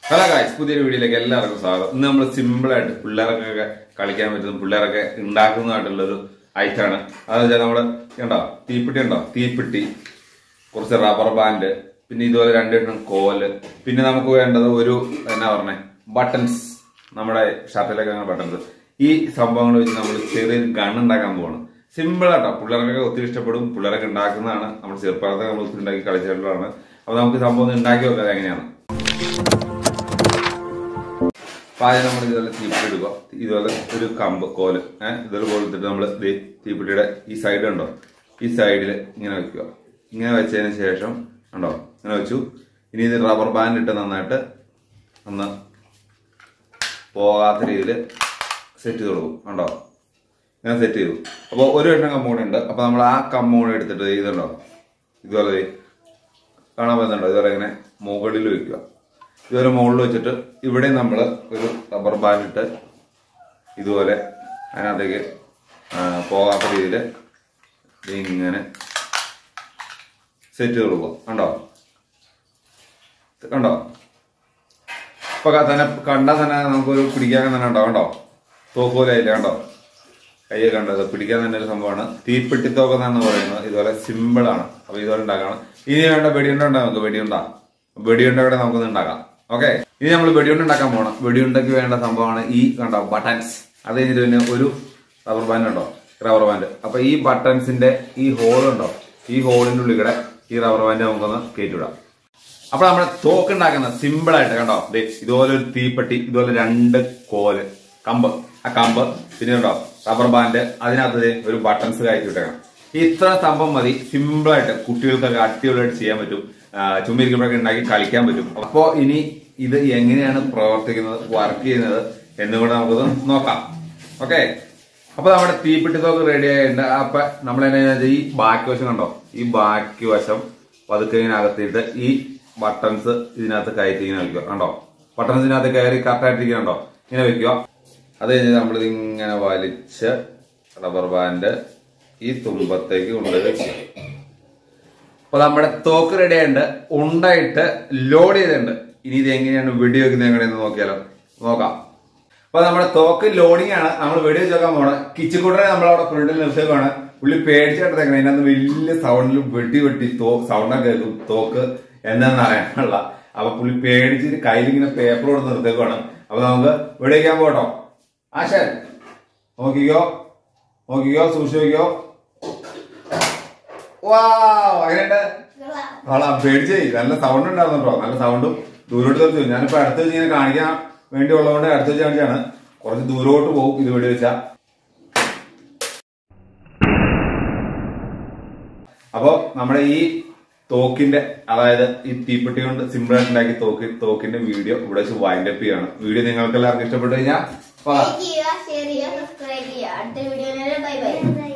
hello guys പുതിയൊരു വീഡിയോയിലേക്ക് എല്ലാവർക്കും സ്വാഗതം ഇന്ന് നമ്മൾ സിമ്പിൾ ആയിട്ട് പിള്ളേർക്കൊക്കെ കളിക്കാൻ പറ്റുന്ന പിള്ളേരൊക്കെ ഉണ്ടാക്കുന്നതായിട്ടുള്ള ഒരു ഐറ്റാണ് അതെന്ന് വെച്ചാൽ നമ്മള് കണ്ടോ തീപ്പെട്ടി ഉണ്ടോ തീപ്പെട്ടി കുറച്ച് റബ്ബർ ബാൻഡ് പിന്നെ ഇതുപോലെ രണ്ടെണ്ണം കോല് പിന്നെ നമുക്ക് വേണ്ടത് ഒരു എന്നാ പറഞ്ഞേ ബട്ടൺസ് നമ്മുടെ ഷർട്ടിലൊക്കെ അങ്ങനെ ബട്ടൺസ് ഈ സംഭവങ്ങൾ വെച്ച് നമ്മൾ ചെറിയൊരു ഗൺ ഉണ്ടാക്കാൻ പോവാണ് സിമ്പിൾ ആട്ടോ പിള്ളേർക്കൊക്കെ ഒത്തിരി ഇഷ്ടപ്പെടും പിള്ളേരൊക്കെ ഉണ്ടാക്കുന്നതാണ് നമ്മൾ ചെറുപ്പകാലത്ത് നമ്മൾ ഒത്തിരി ഉണ്ടാക്കി കളിച്ചിട്ടുള്ളതാണ് അപ്പൊ നമുക്ക് സംഭവം ഒന്ന് ഉണ്ടാക്കി നോക്കാം എങ്ങനെയാണ് അപ്പൊ ആദ്യം നമ്മൾ ഇതുപോലെ തീപ്പെട്ടി എടുക്കുക ഇതുപോലെ ഒരു കമ്പ് കോല് ഏഹ് ഇതുപോലെ കൊടുത്തിട്ട് നമ്മൾ തീപ്പെട്ടിയുടെ ഈ സൈഡ് ഉണ്ടോ ഈ സൈഡിൽ ഇങ്ങനെ വെക്കുക ഇങ്ങനെ വെച്ചതിന് ശേഷം ഉണ്ടോ ഇങ്ങനെ വെച്ചു ഇനി ഇത് റബ്ബർ ബാൻഡ് ഇട്ട് നന്നായിട്ട് ഒന്ന് പോകാത്ത രീതിയിൽ സെറ്റ് ചെയ്ത് കൊടുക്കും കണ്ടോ ഇങ്ങനെ സെറ്റ് ചെയ്തു അപ്പോൾ ഒരു എണ്ണം കമ്പൗണ്ട് ഉണ്ട് അപ്പോൾ നമ്മൾ ആ കമ്പൗണ്ട് എടുത്തിട്ട് ഇതുണ്ടോ ഇതുപോലെ ദേ കാണാൻ പറ്റുന്നുണ്ടോ ഇതുപോലെ ഇങ്ങനെ മുകളിൽ വെക്കുക ഇതുപോലെ മുകളിൽ വെച്ചിട്ട് ഇവിടെ നമ്മൾ ഒരു റബ്ബർ ബാൻഡ് ഇട്ട് ഇതുപോലെ അതിനകത്തേക്ക് ആ, പോകാത്ത രീതിയിൽ ഇങ്ങനെ സെറ്റ് ചെയ്ത് കൊടുക്കുക കണ്ടോ കണ്ടോ ഇപ്പൊ ക- തന്നെ കണ്ടാൽ തന്നെ നമുക്കൊരു പിടിക്കാൻ തന്നെ ഉണ്ടോ കണ്ടോ തോക്കൂലായില്ല കണ്ടോ കയ്യെ കണ്ടത് പിടിക്കാൻ തന്നെ ഒരു സംഭവമാണ് തീപ്പെട്ടി തോക്ക് എന്നാണ് പറയുന്നത് ഇതുപോലെ സിമ്പിൾ ആണ് അപ്പൊ ഇതുപോലെ ഉണ്ടാക്കണം ഇനി വേണ്ട വെടിയുണ്ട ഉണ്ടാ നമുക്ക് വെടിയുണ്ട വെടിയുണ്ട കൂടെ നമുക്കൊന്ന് ഉണ്ടാക്കാം ഓക്കെ ഇനി നമ്മൾ വെടിയുണ്ട ഉണ്ടാക്കാൻ പോകണം വെടിയുണ്ടയ്ക്ക് വേണ്ട സംഭവമാണ് ഈ കണ്ടോ ബട്ടൺസ് അത് കഴിഞ്ഞിട്ട് പിന്നെ ഒരു റബ്ബർ ബാൻഡ് ഉണ്ടോ റബ്ബർ ബാൻഡ് അപ്പൊ ഈ ബട്ടൺസിന്റെ ഈ ഹോൾ ഉണ്ടോ ഈ ഹോളിന്റെ ഉള്ളിൽ കൂടെ ഈ റബ്ബർ ബാൻഡ് നമുക്കൊന്ന് കയറ്റിവിടാം അപ്പൊ നമ്മുടെ തോക്ക് ഉണ്ടാക്കുന്ന സിമ്പിൾ ആയിട്ട് കണ്ടോ ദേ ഇതുപോലെ ഒരു തീപ്പെട്ടി ഇതുപോലെ രണ്ട് കോല് കമ്പ് ആ കമ്പ് പിന്നെ ഉണ്ടോ റബ്ബർ ബാൻഡ് അതിനകത്ത് ദേ ഒരു ബട്ടൺസ് കയറ്റി വിട്ടേക്കണം ഇത്ര സംഭവം മതി സിമ്പിൾ ആയിട്ട് കുട്ടികൾക്കൊക്കെ അടിപൊളിയായിട്ട് ചെയ്യാൻ പറ്റും ആ, ചുമ്മിരിക്കുമ്പോഴൊക്കെ ഉണ്ടാക്കി കളിക്കാൻ പറ്റും അപ്പോ ഇനി ഇത് എങ്ങനെയാണ് പ്രവർത്തിക്കുന്നത് വർക്ക് ചെയ്യുന്നത് എന്നുകൂടെ നമുക്കത് നോക്കാം ഓക്കെ അപ്പൊ നമ്മുടെ തീപ്പെട്ടി തോക്ക് റെഡി ആയിട്ടുണ്ട് അപ്പൊ നമ്മൾ എന്നാ ഈ ബാക്കി വശം കണ്ടോ ഈ ബാക്കി വശം പതുക്കെ ഇങ്ങനെ അകത്തിയിട്ട് ഈ ബട്ടൺസ് ഇതിനകത്ത് കയറ്റി ഇങ്ങനെ വെക്കുക കണ്ടോ ബട്ടൺസ് ഇതിനകത്ത് കയറി കറക്റ്റായിട്ടിരിക്കുന്നുണ്ടോ ഇങ്ങനെ വെക്കുക അത് കഴിഞ്ഞ് നമ്മളിത് ഇങ്ങനെ വലിച്ച് റബ്ബർ ബാൻഡ് ഈ തുമ്പത്തേക്ക് കൊണ്ടുപോയി വെക്കുക അപ്പൊ നമ്മുടെ തോക്ക് റെഡി ആയിട്ടുണ്ട് ഉണ്ടായിട്ട് ലോഡ് ചെയ്തിട്ടുണ്ട് ഇനി ഇത് എങ്ങനെയാണ് വെടി വെക്കുന്നത് എങ്ങനെയെന്ന് നോക്കിയാലോ നോക്കാം അപ്പൊ നമ്മുടെ തോക്ക് ലോഡിംഗ് ആണ് നമ്മൾ വെടി വെച്ച് നോക്കാൻ പോണത് കിച്ചിക്കൂട്ടനെ നമ്മൾ അവിടെ ഫ്രണ്ടിൽ നിർത്തുകയാണ് പുള്ളി പേടിച്ചിട്ടെങ്ങനെ അതിനകത്ത് വലിയ സൗണ്ടിൽ വെട്ടി വെട്ടി തോ സൗണ്ടൊക്കെ കേൾക്കും തോക്ക് എന്താണെന്ന് അറിയാനുള്ള അപ്പൊ പുള്ളി പേടിച്ചിട്ട് കയ്യിലിങ്ങനെ പേപ്പർ കൊണ്ട് നിർത്തേക്കുവാണ് അപ്പൊ നമുക്ക് വെടി വയ്ക്കാൻ പോട്ടോ ആശാൻ നോക്കിക്കോ നോക്കിക്കോ സൂക്ഷിക്കോ വാ അങ്ങനെയുണ്ട് ആളാ പേടിച്ചേ നല്ല സൗണ്ട് ഉണ്ടായിരുന്നു കേട്ടോ നല്ല സൗണ്ടും ദൂരോട്ട് തെറിച്ചു ഞാനിപ്പോ അടുത്ത് വെച്ച് ഇങ്ങനെ കാണിക്കാൻ വേണ്ടി ഉള്ളതുകൊണ്ട് അടുത്ത് വെച്ച് കാണിച്ചാണ് കുറച്ച് ദൂരോട്ട് പോകും ഇത് വെടി വെച്ചാ അപ്പോ നമ്മുടെ ഈ തോക്കിന്റെ അതായത് ഈ തീപ്പെട്ടി കൊണ്ട് സിമ്പിൾ ആയിട്ട് ഉണ്ടാക്കി തോക്ക് തോക്കിന്റെ വീഡിയോ ഇവിടെ വെച്ച് വൈൻഡ് അപ്പ് ചെയ്യാണ് വീഡിയോ നിങ്ങൾക്ക് എല്ലാവർക്കും ഇഷ്ടപ്പെട്ടു കഴിഞ്ഞാൽ ലൈക്ക് ചെയ്യുക ഷെയർ ചെയ്യുക സബ്സ്ക്രൈബ് ചെയ്യുക അടുത്ത വീഡിയോയിൽ ബൈ ബൈ